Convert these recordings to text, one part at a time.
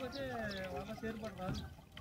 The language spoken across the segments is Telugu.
లేకపోతే వాళ్ళ చేరుపడి రాదు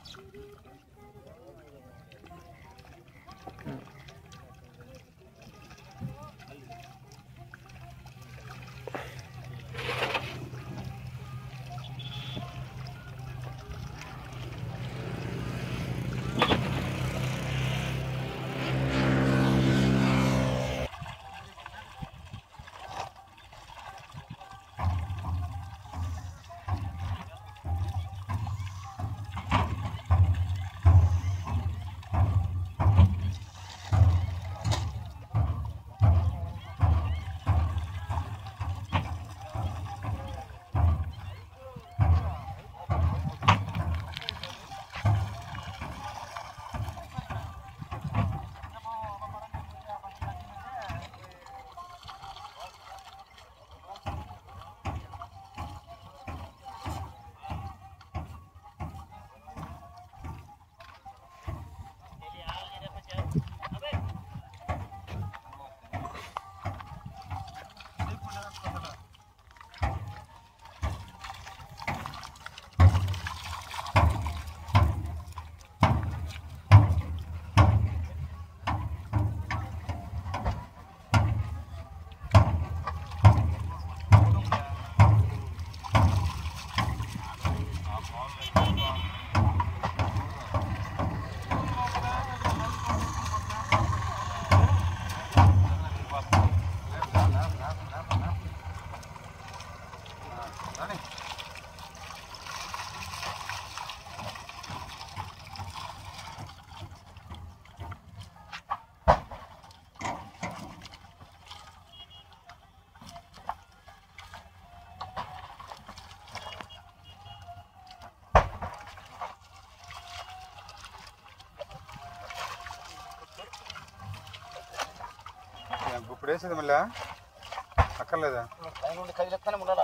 ఇప్పుడు వేసేది మళ్ళా అక్కర్లేదా పైన కదిలెక్కనే ఉండాలా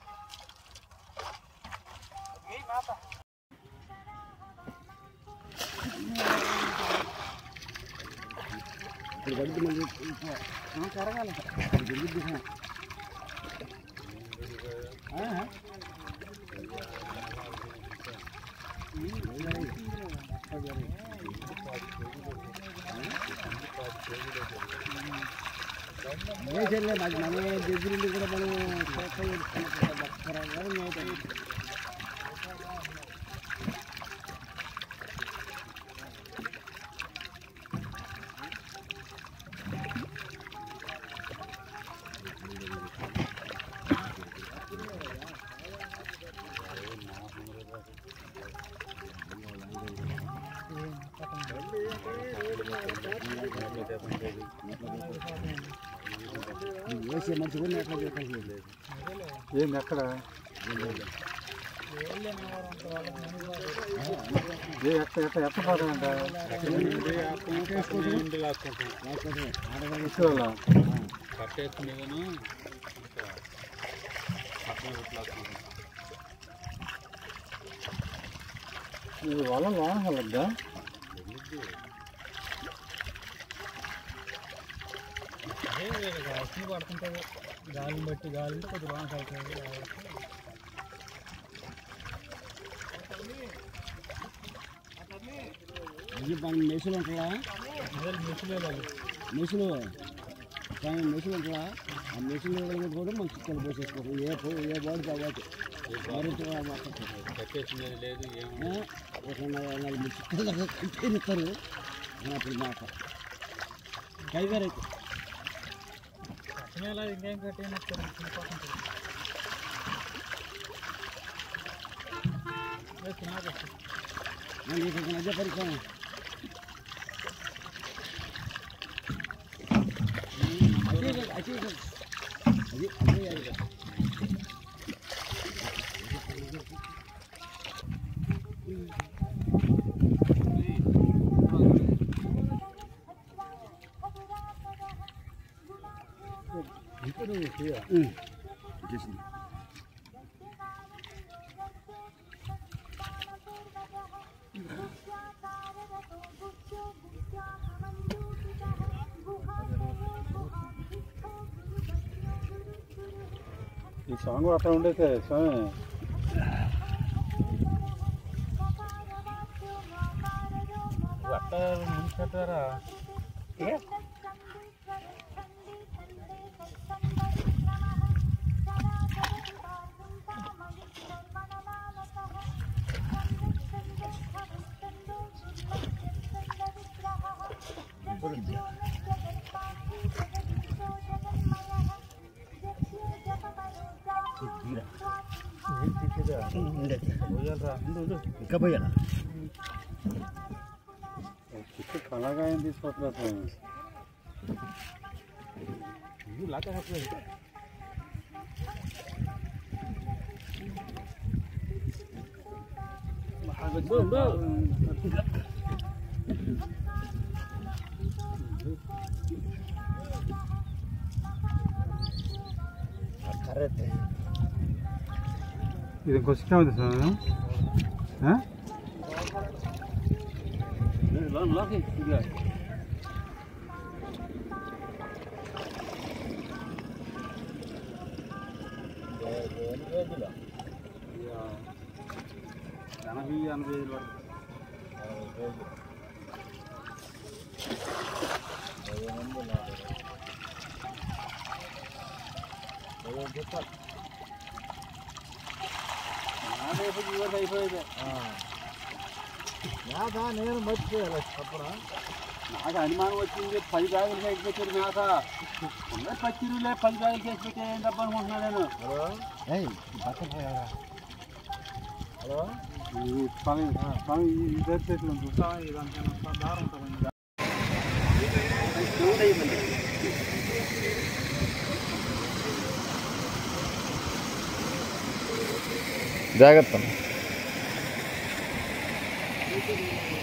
ఇప్పుడు పడుతుంది మళ్ళీ కరగాలి వేసే మాకు మన దగ్గరుండి కూడా మనం చేస్తాం వేసే మనిషి కూడా ఎట్లా చెప్పాలి ఏంది అక్కడ ఏ ఎట్ట ఎట్ట ఎట్ట పోతాయంట ఇసుకలో కట్టేసుకునేగాను ఇది వల్ల లోన కలద్దా అదే వర్షం పడుతుంటుంది గాలిని బట్టి గాలి ఉంటే కొద్దిగా వాన కలుగుతుంది ఇది మన మెసులు ఉంటుందా అదే మిషన్లే వాళ్ళు మెసులు కానీ మెసులు ఉంటుందా ఆ మెసులు కూడా మనం చిక్కలు పోసేసుకోవడం ఏ పో ఏ బాడీ కాబట్టి కట్టేసినది లేదు ఏం ఒక నలభై నలభై చిక్కలు దాకా కంటైన్ ఇస్తారు అప్పుడు మాట టైగర్ అయితే కట్టమేలా ఇంకేం కట్టేయనిస్తారు చిన్న నేను ఇక్కడ మధ్య పరిశ్రమ అదే అదే అది అదే అది చేసింది ఈ సాంగ్ అట్లా ఉండైతే స్వామి కట్టారు ముందు కట్టారా ఏం తిట్టేదా పోయాలరా ఉండు ఉండు ఇంకా పోయాలా చిక్కు కళాగాయం తీసుకొస్తున్నారు ఇది లాక హక్కులేదు కరెక్ట్ ఇది ఇంకో చిక్క ఉంది సార్ ఆ? లోకి ఇదిగా ఎనభై ఎనభై ఐదు వరకు అయిపోయేది నాకా నేను మర్చిపోయాలి చెప్పరా నాకు అనుమానం వచ్చింది పది బ్యాగులు చేసి పెట్టారు మేక ఉన్న పచ్చిరులే పది బ్యాగులు చేసి పెట్టే ఏం తప్ప అనుకుంటున్నా నేను హలో ఏయ్ బట్ట పోయారా హలో ఇది స్వామి స్వామి ఈ ఇద్దరు చెట్లు ఉంది స్వామి ఇదంతా దారం ఉంటుంది జాగ్రత్త